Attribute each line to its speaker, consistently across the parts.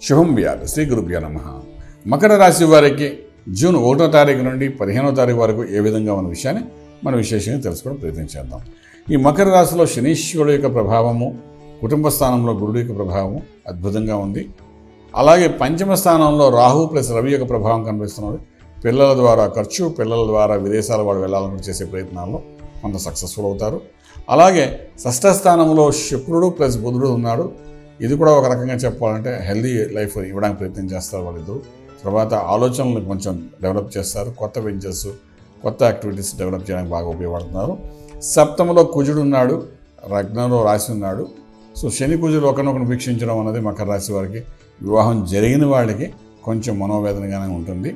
Speaker 1: శుభం వ్యాధి శ్రీ గురుభ్యో నమ మకర రాశి వారికి జూన్ ఒకటో తారీఖు నుండి పదిహేనో తారీఖు వరకు ఏ విధంగా ఉన్న విషయాన్ని మనం విశేషంగా తెలుసుకోవడం ప్రయత్నం చేద్దాం ఈ మకర రాశిలో శనీశ్వరుడు యొక్క ప్రభావము కుటుంబ స్థానంలో గురుడు యొక్క ప్రభావము అద్భుతంగా ఉంది అలాగే పంచమ స్థానంలో రాహు ప్లస్ రవి యొక్క ప్రభావం కనిపిస్తున్నది పిల్లల ద్వారా ఖర్చు పిల్లల ద్వారా విదేశాల వాడు వెళ్ళాలని చేసే ప్రయత్నాల్లో కొంత సక్సెస్ఫుల్ అవుతారు అలాగే షష్ఠ స్థానంలో శుక్రుడు ప్లస్ బుధుడు ఉన్నాడు ఇది కూడా ఒక రకంగా చెప్పాలంటే హెల్దీ లైఫ్ ఇవ్వడానికి ప్రయత్నం చేస్తారు వాళ్ళిద్దరు తర్వాత ఆలోచనలు కొంచెం డెవలప్ చేస్తారు కొత్త వెంచర్స్ కొత్త యాక్టివిటీస్ డెవలప్ చేయడానికి బాగా ఉపయోగపడుతున్నారు సప్తమలో కుజుడు ఉన్నాడు లగ్నంలో రాసి ఉన్నాడు సో శని కుజుడు ఒకరినొకరు వీక్షించడం అనేది మకర రాశి వారికి వివాహం జరిగిన వాళ్ళకి కొంచెం మనోవేదనగానే ఉంటుంది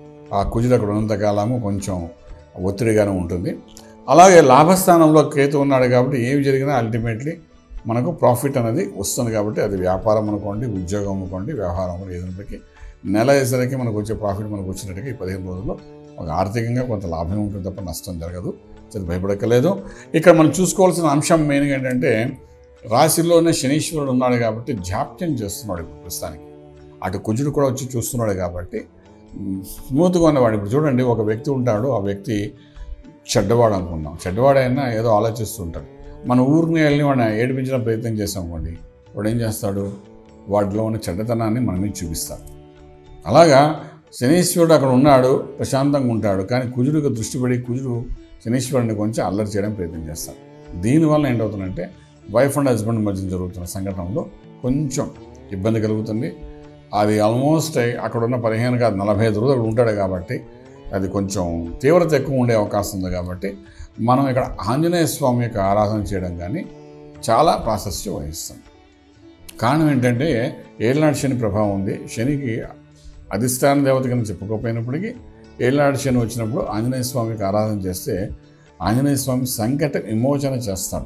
Speaker 1: ఆ కుజుడు అక్కడ ఉన్నంత కాలము కొంచెం ఒత్తిడిగానే ఉంటుంది అలాగే లాభస్థానంలో కేతు ఉన్నాడు కాబట్టి ఏమి జరిగినా అల్టిమేట్లీ మనకు ప్రాఫిట్ అనేది వస్తుంది కాబట్టి అది వ్యాపారం అనుకోండి ఉద్యోగం అనుకోండి వ్యవహారం కూడా ఏదైనప్పటికీ నెల వేసరికి మనకు వచ్చే ప్రాఫిట్ మనకు వచ్చినట్టుగా ఈ పదిహేను రోజుల్లో ఒక ఆర్థికంగా కొంత లాభం ఉంటుంది తప్ప నష్టం జరగదు అది భయపడక్కలేదు ఇక్కడ మనం చూసుకోవాల్సిన అంశం మెయిన్గా ఏంటంటే రాశిలోనే శనీశ్వరుడు ఉన్నాడు కాబట్టి జాప్యం చేస్తున్నాడు ఇప్పుడు ప్రస్తుతానికి అటు కుజుడు కూడా వచ్చి చూస్తున్నాడు కాబట్టి స్మూత్గా ఉన్నవాడు ఇప్పుడు చూడండి ఒక వ్యక్తి ఉంటాడు ఆ వ్యక్తి చెడ్డవాడు అనుకున్నాం చెడ్డవాడైనా ఏదో ఆలోచిస్తుంటాడు మన ఊరిని వెళ్ళి వాడిని ఏడిపించడం ప్రయత్నం చేసాం అనుకోండి వాడు ఏం చేస్తాడు వాటిలో ఉన్న చెడ్డతనాన్ని మన మీద చూపిస్తాడు అలాగా శనీశ్వరుడు అక్కడ ఉన్నాడు ప్రశాంతంగా ఉంటాడు కానీ కుజుడికి దృష్టి పడి కుజుడు శనీశ్వరుడిని కొంచెం అల్లరి చేయడానికి ప్రయత్నం చేస్తాడు దీనివల్ల ఏంటవుతుందంటే వైఫ్ అండ్ హస్బెండ్ మధ్య జరుగుతున్న సంఘటనలో కొంచెం ఇబ్బంది కలుగుతుంది అది ఆల్మోస్ట్ అక్కడ ఉన్న పదిహేను కాదు నలభై ఐదు రోజులు ఉంటాడు కాబట్టి అది కొంచెం తీవ్రత ఎక్కువ ఉండే అవకాశం ఉంది కాబట్టి మనం ఇక్కడ ఆంజనేయ స్వామి యొక్క ఆరాధన చేయడం కానీ చాలా ప్రాశస్త్యం వహిస్తుంది కారణం ఏంటంటే ఏళ్ళనాడు శని ప్రభావం ఉంది శనికి అధిష్టాన దేవత కింద చెప్పుకోకపోయినప్పటికీ ఏళ్ళనాడు శని వచ్చినప్పుడు ఆంజనేయ స్వామికి ఆరాధన చేస్తే ఆంజనేయ స్వామి సంకట విమోచన చేస్తాడు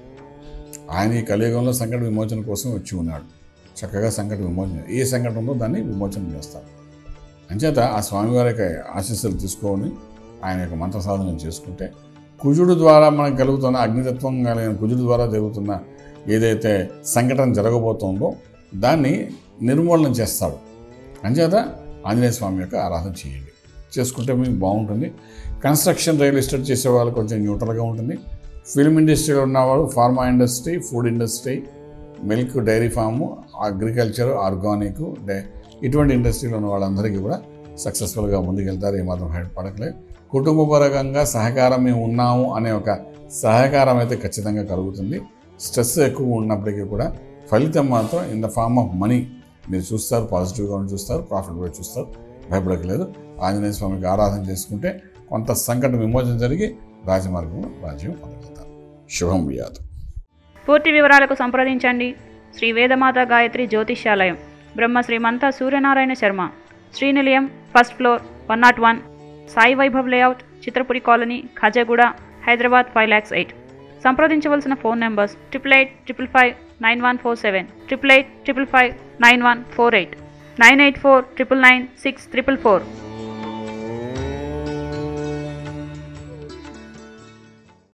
Speaker 1: ఆయన ఈ కలియుగంలో సంకట విమోచన కోసం వచ్చి ఉన్నాడు చక్కగా సంకట విమోచన ఏ సంకటం ఉందో దాన్ని విమోచన చేస్తాడు అంచేత ఆ స్వామివారి యొక్క ఆశీస్సులు తీసుకొని ఆయన యొక్క మంత్ర సాధన చేసుకుంటే కుజుడు ద్వారా మనకు కలుగుతున్న అగ్నితత్వం కలిగిన కుజుడు ద్వారా జరుగుతున్న ఏదైతే సంఘటన జరగబోతుందో దాన్ని నిర్మూలన చేస్తాడు అంచేత ఆంజనేయ స్వామి యొక్క ఆరాధన చేయండి చేసుకుంటే మీకు బాగుంటుంది కన్స్ట్రక్షన్ రియల్ ఎస్టేట్ చేసే వాళ్ళు కొంచెం న్యూట్రల్గా ఉంటుంది ఫిల్మ్ ఇండస్ట్రీలో ఉన్నవాళ్ళు pharma industry food industry milk dairy farm agriculture organic డే ఇటువంటి ఇండస్ట్రీలో ఉన్న వాళ్ళందరికీ కూడా సక్సెస్ఫుల్గా ముందుకెళ్తారు ఏమాత్రం భయపడట్లేదు కుటుంబపరంగా సహకారం మేము ఉన్నాము అనే ఒక సహకారం అయితే ఖచ్చితంగా కలుగుతుంది స్ట్రెస్ ఎక్కువ ఉన్నప్పటికీ కూడా ఫలితం మాత్రం in the form of money మీరు చూస్తారు పాజిటివ్గా చూస్తారు ప్రాఫిట్ కూడా చూస్తారు భయపడకలేదు ఆంజనేయ స్వామికి ఆరాధన చేసుకుంటే కొంత సంకట విమోచన జరిగి రాజమార్గంలో రాజ్యం పొందగలుగుతారు శుభం వ్యాధు
Speaker 2: పూర్తి వివరాలకు సంప్రదించండి Shri Vedamata Gayatri Jyotishyalayam Brahma Srimanta Suryanarayana Sharma Srinilayam first floor one nought one Sai Vaibhav layout Chitrapuri colony Khajaguda Hyderabad five lakhs eight సంప్రదించవలసిన phone numbers triple eight triple five nine one four seven triple eight triple five nine one four eight nine eight four triple nine six triple four